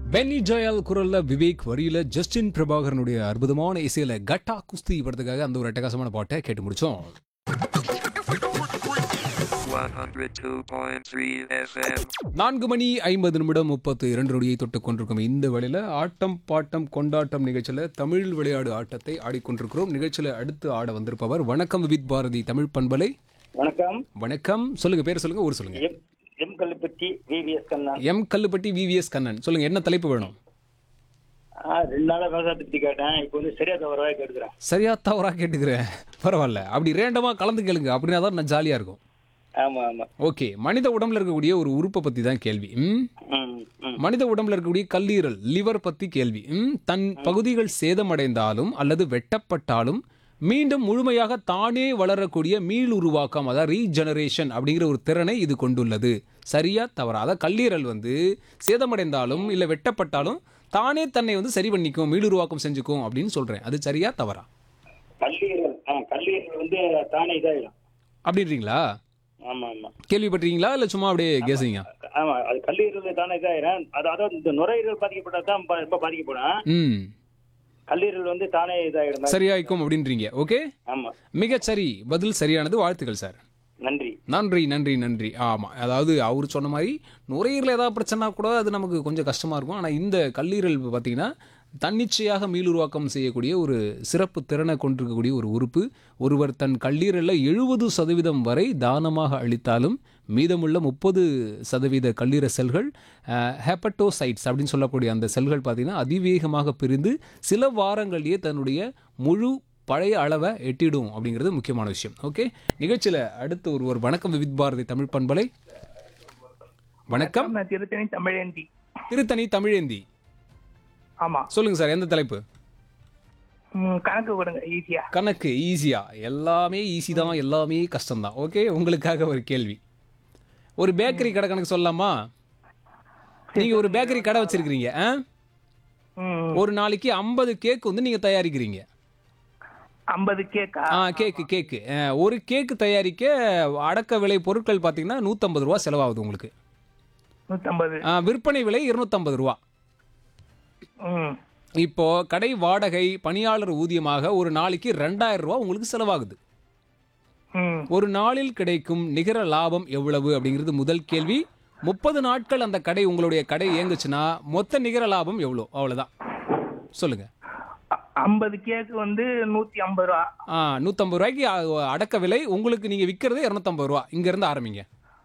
Penney ஜெயல் குரல்ல விவேக் வரியில Justin பிரபாகரனுடைய அற்புதமான இசையில கட்டா குஸ்தி படத்துக்காக அந்த ஒரு அட்டகாசமான பாட்டை கேட்டு முடிச்சோம் 102.3 FM. நான்கு மணி ஐம்பது நிமிடம் முப்பத்து இரண்டு நொடியை தொட்டு கொண்டிருக்கும் இந்த வேளையில ஆட்டம் பாட்டம் கொண்டாட்டம் நிகழ்ச்சியில தமிழ் விளையாடு ஆட்டத்தை ஆடிக்கொண்டிருக்கிறோம் நிகழ்ச்சியில அடுத்து ஆட வந்திருப்பவர் வணக்கம் வித் பாரதி தமிழ் பண்பலை வணக்கம் வணக்கம் சொல்லுங்க பேர் சொல்லுங்க ஊர் சொல்லுங்க M M Kalluppatti VVS Kannan M Kalluppatti VVS Kannan சொல்லுங்க என்ன தலைப்பு வேணும் ஆ, ரெண்டு நாளா விவசாயத்தை பத்தி கேட்டேன் இப்போ வந்து சரியா தவறாக கேட்டுக்கிறேன் சரியா தவறா கேட்டுக்கிறேன் பரவாயில்ல அப்படி ரேண்டமா கலந்து கேளுங்க அப்படின்னா தான் நான் ஜாலியா இருக்கும் ஆமா ஆமா ஓகே மனித உடம்புல இருக்கக்கூடிய ஒரு உறுப்பை பத்தி தான் கேள்வி ம் ம் ம் மனித உடம்புல இருக்கக்கூடிய கல்லீரல் லிவர் பத்தி கேள்வி ம் தன் பகுதிகள் சேதமடைந்தாலும் அல்லது வெட்டப்பட்டாலும் மீண்டும் முழுமையாக தானே வளரக்கூடிய மீள் உருவாக்கம் அதாவது ரீஜெனரேஷன் அப்படிங்கிற ஒரு திறனை இது கொண்டுள்ளது சரியா தவறா அதாவது கல்லீரல் வந்து சேதமடைந்தாலும் இல்லை வெட்டப்பட்டாலும் தானே தன்னை வந்து சரி பண்ணிக்கும் மீள் உருவாக்கம் செஞ்சுக்கும் அப்படின்னு சொல்றேன் அது சரியா தவறா கல்லீரல் ஆ கல்லீரல் வந்து தானே இதாயிடும் அப்படின்றீங்களா ஆமா ஆமா கேள்விப்பட்டீங்களா இல்லை சும்மா அப்படியே கேசிங்க ஆமா அது கல்லீரல் தானே இதாயிடும் அது அதாவது இந்த நுரையீரல் பாதிக்கப்பட்டா தான் ப- ரொம்ப பாதிக்கப்படும் ம் கல்லீரல் வந்து தானே இதாயிடும் சரியாய்க்கும் அப்படின்றீங்க ஓகே ஆமா மிகச் சரி பதில் சரியானது வாழ்த்துக்கள் சார் நன்றி நன்றி நன்றி நன்றி ஆமாம் அதாவது அவர் சொன்ன மாதிரி நுரையீரல் ஏதாவது பிரச்சனை கூட அது நமக்கு கொஞ்சம் கஷ்டமாக இருக்கும் ஆனால் இந்த கல்லீரல் பார்த்தீங்கன்னா தன்னிச்சையாக மீளுருவாக்கம் செய்யக்கூடிய ஒரு சிறப்பு திறனை கொண்டிருக்கக்கூடிய ஒரு உறுப்பு ஒருவர் தன் கல்லீரலில் எழுபது சதவீதம் வரை தானமாக அளித்தாலும் மீதமுள்ள முப்பது சதவீத கல்லீரல் செல்கள் ஹெப்பட்டோசைட்ஸ் அப்படின்னு சொல்லக்கூடிய அந்த செல்கள் பார்த்தீங்கன்னா அதிவேகமாக பிரிந்து சில வாரங்களிலேயே தன்னுடைய முழு பழைய அளவை எட்டிடும் அப்படிங்கிறது முக்கியமான விஷயம் ஓகே நிகழ்ச்சியில் அடுத்து ஒரு ஒரு வணக்கம் வித் பாரதி தமிழ் பண்பலை வணக்கம் நான் திருத்தணி தமிழேந்தி திருத்தணி தமிழேந்தி ஆமா சொல்லுங்க சார் எந்த தலைப்பு ம், கணக்கு கொடுங்க ஈஸியா கணக்கு ஈஸியா எல்லாமே ஈஸி தான் எல்லாமே கஷ்டம்தான் ஓகே உங்களுக்காக ஒரு கேள்வி ஒரு பேக்கரி கடை கணக்கு சொல்லலாமா நீங்க ஒரு பேக்கரி கடை வச்சிருக்கிறீங்க ஆ? ம் ஒரு நாளைக்கு ஐம்பது கேக் வந்து நீங்க தயாரிக்கிறீங்க ஐம்பது கேக்கா ஆ கேக்கு கேக்கு அஹ், ஒரு கேக்கு தயாரிக்க அடக்க விலை பொருட்கள் பார்த்தீங்கன்னா நூற்றம்பது ரூபா செலவாகுது உங்களுக்கு நூத்தம்பது ஆ, விற்பனை விலை இருநூத்தம்பது ரூபா ம் இப்போ கடை வாடகை பணியாளர் ஊதியமாக ஒரு நாளைக்கு ரெண்டாயிரம் ரூபா உங்களுக்கு செலவாகுது ம் ஒரு நாளில் கிடைக்கும் நிகர லாபம் எவ்வளவு அப்படிங்கிறது முதல் கேள்வி முப்பது நாட்கள் அந்த கடை உங்களுடைய கடை இயங்குச்சுன்னா மொத்த நிகர லாபம் எவ்வளோ அவ்வளோதான் சொல்லுங்க அ- ஐம்பது கேக்கு வந்து நூத்தி ஐம்பது ரூபா ஆ நூற்றம்பது ரூபாய்க்கு அ- அடக்க விலை உங்களுக்கு நீங்கள் விற்கிறது இரநூத்தம்பது ரூபா இங்கேருந்து ஆரம்பிங்க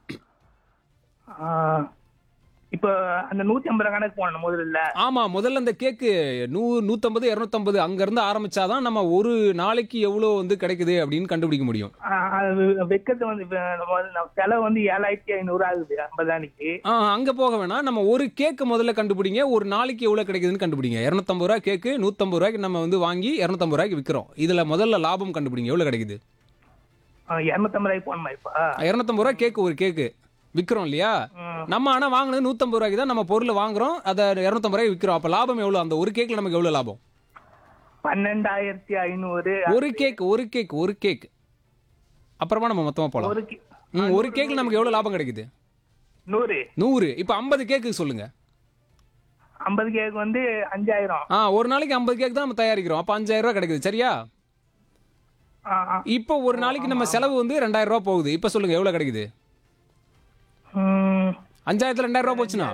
ஆ, இப்போ அந்த நூத்தி ஐம்பது ரூபா கணக்கு போனோம் முதல்ல ஆமா முதல்ல அந்த கேக்கு நூ நூற்றம்பது இரநூத்தம்பது அங்கேருந்து ஆரம்பிச்சாதான் நம்ம ஒரு நாளைக்கு எவ்வளோ வந்து கிடைக்குது அப்படின்னு கண்டுபிடிக்க முடியும் ஆ, அது வைக்கிறது வந்து இப்ப நம்ம வந்து நம்ம செலவு வந்து ஏழாயிரத்தி ஐநூறு ஆகுது ஐம்பது அன்னைக்கு ஆ அங்கே போக வேணாம் நம்ம ஒரு கேக்கு முதல்ல கண்டுபிடிங்க ஒரு நாளைக்கு எவ்வளோ கிடைக்குதுன்னு கண்டுபிடிங்க இரநூத்தம்பது ரூபா கேக்கு நூற்றம்பது ரூபாய்க்கு நம்ம வந்து வாங்கி இரநூத்தம்பது ரூபாய்க்கு விற்கிறோம் இதில் முதல்ல லாபம் கண்டுபிடிங்க எவ்வளோ கிடைக்குது இரநூத்தம்பது ரூபாய்க்கு போகணுமா இப்போ இரநூத்தம்பது ரூபா கேக்கு ஒரு கேக்கு விற்கிறோம் இல்லையா ம். நம்ம ஆனால் வாங்கினது நூற்றம்பது ரூபாய்க்கு தான் நம்ம பொருளை வாங்குறோம் அதை இரநூத்தம்பது ரூபாய்க்கு விற்கிறோம் அப்போ லாபம் எவ்வளோ அந்த ஒரு கேக்கில் நமக்கு எவ்வளோ லாபம் பன்னெண்டாயிரத்தி ஐநூறு ஒரு கேக் ஒரு கேக் ஒரு கேக் அப்புறமா நம்ம மொத்தமாக போகலாம் ஒரு கே- ம் ஒரு கேக்கில் நமக்கு எவ்வளோ லாபம் கிடைக்குது நூறு நூறு இப்போ ஐம்பது கேக்கு சொல்லுங்க ஐம்பது கேக்கு வந்து அஞ்சாயிரம் ஆ ஒரு நாளைக்கு ஐம்பது கேக் தான் நம்ம தயாரிக்கிறோம் அப்போ அஞ்சாயிரம் ரூபாய் கிடைக்குது சரியா ஆ, ஆ. இப்போ ஒரு நாளைக்கு நம்ம செலவு வந்து ரெண்டாயிரம் ரூபாய் போகுது இப்போ சொல்லுங்க எவ்வளோ கிடைக்குது ம், அஞ்சாயிரத்துல ரெண்டாயிரம் ரூபாய் போச்சுன்னா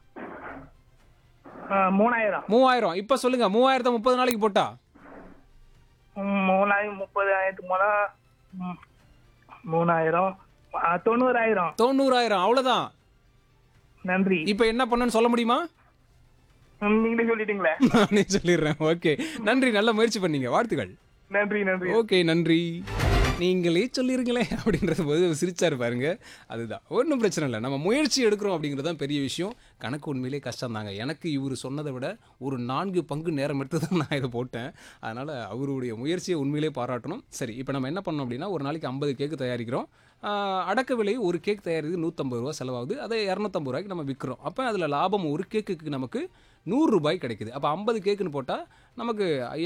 ஆ, மூணாயிரம் மூவாயிரம் இப்போ சொல்லுங்க மூவாயிரத்தை முப்பது நாளைக்கு போட்டா ம், மூணாயிரம் முப்பதாயிரத்து மூணா ம், மூணாயிரம் ஆ, தொண்ணூறாயிரம் தொண்ணூறாயிரம் அவ்வளோதான் நன்றி இப்போ என்ன பண்ணணும்னு சொல்ல முடியுமா ம், நீங்களே சொல்லிட்டீங்களே நானே சொல்லிடுறேன் ஓகே நன்றி நல்ல முயற்சி பண்ணீங்க வாழ்த்துக்கள் நன்றி நன்றி ஓகே நன்றி நீங்களே சொல்லிருங்களே அப்படின்றது போது சிரிச்சாரு பாருங்க அதுதான் ஒன்றும் பிரச்சனை இல்லை நம்ம முயற்சி எடுக்கிறோம் அப்படிங்கிறது தான் பெரிய விஷயம் கணக்கு உண்மையிலே கஷ்டம் தாங்க எனக்கு இவர் சொன்னதை விட ஒரு நான்கு பங்கு நேரம் எடுத்து தான் நான் இதை போட்டேன் அதனால் அவருடைய முயற்சியை உண்மையிலே பாராட்டணும் சரி இப்போ நம்ம என்ன பண்ணோம் அப்படின்னா ஒரு நாளைக்கு ஐம்பது கேக்கு தயாரிக்கிறோம் ஆஹ், அடக்க விலை ஒரு கேக் தயாரிக்கிறது நூற்றம்பது ரூபா செலவாகுது அதை இரநூத்தம்பது ரூபாய்க்கு நம்ம விற்கிறோம் அப்போ அதில் லாபம் ஒரு கேக்குக்கு நமக்கு நூறு ரூபாய் கிடைக்குது அப்போ ஐம்பது கேக்குன்னு போட்டால் நமக்கு